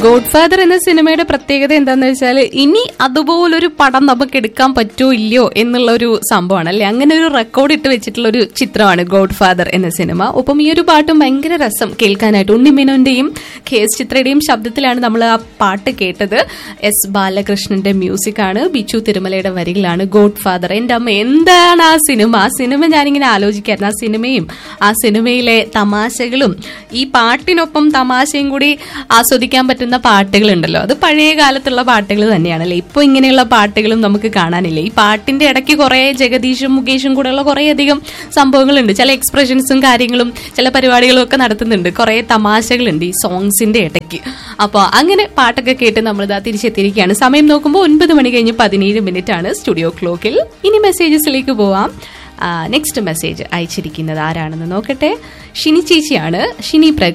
God father എന്ന സിനിമയുടെ പ്രത്യേകത എന്താന്ന് വെച്ചാൽ ഇനി അതുപോലൊരു പടം നമുക്ക് എടുക്കാൻ പറ്റോ ഇല്ലയോ എന്നുള്ള ഒരു സംഭവമാണ് അല്ലെ അങ്ങനെ ഒരു റെക്കോർഡ് ഇട്ട് വെച്ചിട്ടുള്ള ഒരു ചിത്രമാണ് ഗോഡ് ഫാദർ എന്ന സിനിമ ഒപ്പം ഈ ഒരു പാട്ടും ഭയങ്കര രസം കേൾക്കാനായിട്ട് ഉണ്ണിമേനോന്റെയും കെ എസ് ചിത്രയുടെയും ശബ്ദത്തിലാണ് നമ്മൾ ആ പാട്ട് കേട്ടത് എസ് ബാലകൃഷ്ണന്റെ മ്യൂസിക് ആണ് ബിച്ചു തിരുമലയുടെ വരികളാണ് ഗോഡ് ഫാദർ എന്റെ അമ്മ എന്താണ് ആ സിനിമ ആ സിനിമ ഞാനിങ്ങനെ ആലോചിക്കായിരുന്നു ആ സിനിമയും ആ സിനിമയിലെ തമാശകളും ഈ പാട്ടിനൊപ്പം തമാശയും കൂടി ആസ്വദിക്കാൻ പറ്റുന്ന പാട്ടുകളുണ്ടല്ലോ അത് പഴയ കാലത്തുള്ള പാട്ടുകൾ തന്നെയാണല്ലേ ഇപ്പൊ ഇങ്ങനെയുള്ള പാട്ടുകളും നമുക്ക് കാണാനില്ല ഈ പാട്ടിന്റെ ഇടയ്ക്ക് കുറെ ജഗദീഷും മുകേഷും കൂടെയുള്ള കുറെ അധികം സംഭവങ്ങളുണ്ട് ചില എക്സ്പ്രഷൻസും കാര്യങ്ങളും ചില പരിപാടികളും ഒക്കെ നടത്തുന്നുണ്ട് കുറെ തമാശകളുണ്ട് ഈ സോങ്സിന്റെ ഇടയ്ക്ക് അപ്പോൾ അങ്ങനെ പാട്ടൊക്കെ കേട്ട് നമ്മളിതാ തിരിച്ചെത്തിയിരിക്കുകയാണ് സമയം നോക്കുമ്പോൾ ഒൻപത് മണി കഴിഞ്ഞ് പതിനേഴ് മിനിറ്റ് ആണ് സ്റ്റുഡിയോ ക്ലോക്കിൽ ഇനി മെസ്സേജസിലേക്ക് പോവാം നെക്സ്റ്റ് മെസ്സേജ് അയച്ചിരിക്കുന്നത് ആരാണെന്ന് നോക്കട്ടെ ഷിനി ചേച്ചിയാണ് ഷിനി പ്രകാശ്